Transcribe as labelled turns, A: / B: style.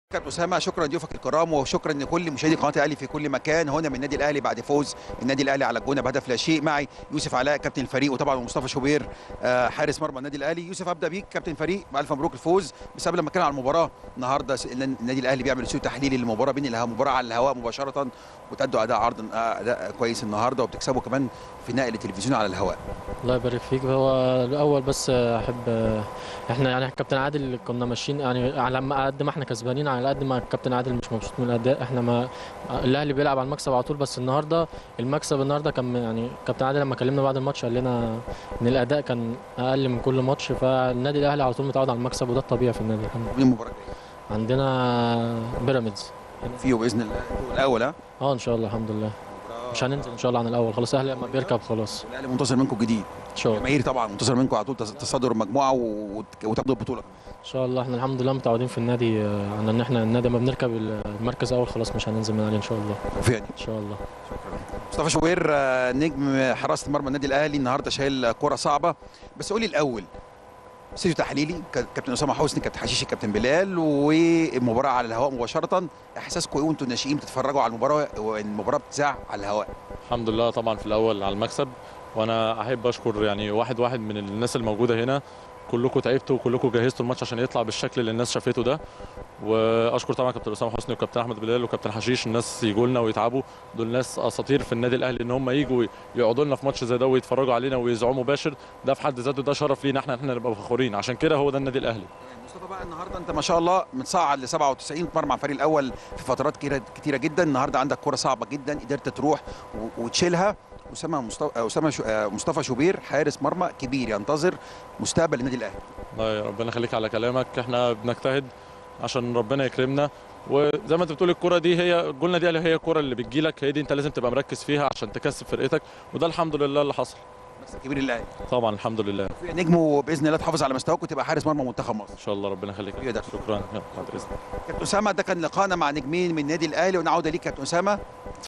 A: كابتن اسامه شكرا لضيوفك الكرام وشكرا لكل مشاهدي قناه الاهلي في كل مكان هنا من النادي الاهلي بعد فوز النادي الاهلي على الجونه بهدف لا شيء معي يوسف علاء كابتن الفريق وطبعا مصطفى شوبير آه، حارس مرمى النادي الاهلي يوسف ابدا بيك كابتن الفريق الف مبروك الفوز بس قبل ما نتكلم على المباراه النهارده س- النادي الاهلي بيعمل سوء تحليلي للمباراه بين الهواء مباراه على الهواء مباشره وتأدوا اداء عرض آه، اداء كويس النهارده وبتكسبوا كمان في نقل التلفزيون على الهواء
B: الله يبارك فيك هو الاول بس احب احنا يعني كابتن عادل كنا ماشيين يعني على ما قد ما احنا كسبانين على قد ما الكابتن عادل مش مبسوط من الاداء احنا ما الاهلي بيلعب على المكسب على طول بس النهارده المكسب النهارده كان يعني كابتن عادل لما كلمنا بعد الماتش قال لنا ان الاداء كان اقل من كل ماتش فالنادي الاهلي على طول متعود على المكسب وده الطبيعي في النادي الحمد لله
A: مين المباراه الجايه
B: عندنا بيراميدز
A: فيه باذن الله الاول ها
B: اه ان شاء الله الحمد لله مش هننزل ان شاء الله عن الاول خلاص الاهلي لما بيركب خلاص
A: الاهلي منتظر منكم جديد
B: ان شاء الله
A: جماهير طبعا منتظر منكم على طول تص- تصدروا المجموعه وت- وتاخدوا البطوله
B: ان شاء الله احنا الحمد لله متعودين في النادي آه، على ان احنا النادي لما بنركب المركز اول خلاص مش هننزل من عليه ان شاء الله
A: توفيق يعني.
B: ان شاء الله
A: مصطفى شوبير آه، نجم حراسه مرمى النادي الاهلي النهارده شايل كره صعبه بس قولي الاول استوديو تحليلي ك- كابتن اسامه حسني كابتن حشيشي كابتن بلال والمباراه على الهواء مباشره احساسكم ايه وانتوا ناشئين بتتفرجوا على المباراه والمباراه بتذاع على الهواء
C: الحمد لله طبعا في الاول على المكسب وانا احب اشكر يعني واحد واحد من الناس الموجوده هنا كلكم تعبتوا وكلكم جهزتوا الماتش عشان يطلع بالشكل اللي الناس شافته ده واشكر طبعا كابتن اسامه حسني وكابتن احمد بلال وكابتن حشيش الناس يجوا لنا ويتعبوا دول ناس اساطير في النادي الاهلي ان هم يجوا يقعدوا لنا في ماتش زي ده ويتفرجوا علينا ويذيعوه مباشر ده في حد ذاته ده شرف لينا احنا احنا نبقى فخورين عشان كده هو ده النادي الاهلي
A: مصطفى بقى النهارده انت ما شاء الله متصعد ل 97 تمرن مع الفريق الاول في فترات كتيره كتيره جدا النهارده عندك كره صعبه جدا قدرت تروح و- وتشيلها اسامه مصطفى اسامه شو- آه، مصطفى شوبير حارس مرمى كبير ينتظر مستقبل النادي الاهلي
C: الله يا ربنا يخليك على كلامك احنا بنجتهد عشان ربنا يكرمنا وزي ما انت بتقول الكره دي هي جولنا دي هي الكره اللي بتجيلك هي دي انت لازم تبقى مركز فيها عشان تكسب فرقتك وده الحمد لله اللي حصل
A: بس كبير الاهلي
C: طبعا الحمد لله
A: في نجمه باذن الله تحافظ على مستواك وتبقى حارس مرمى منتخب مصر
C: ان شاء الله ربنا يخليك
A: هي ده.
C: شكرا يلا بعد اذنك
A: كابتن اسامه ده كان لقاءنا مع نجمين من النادي الاهلي ونعود ليك كابتن اسامه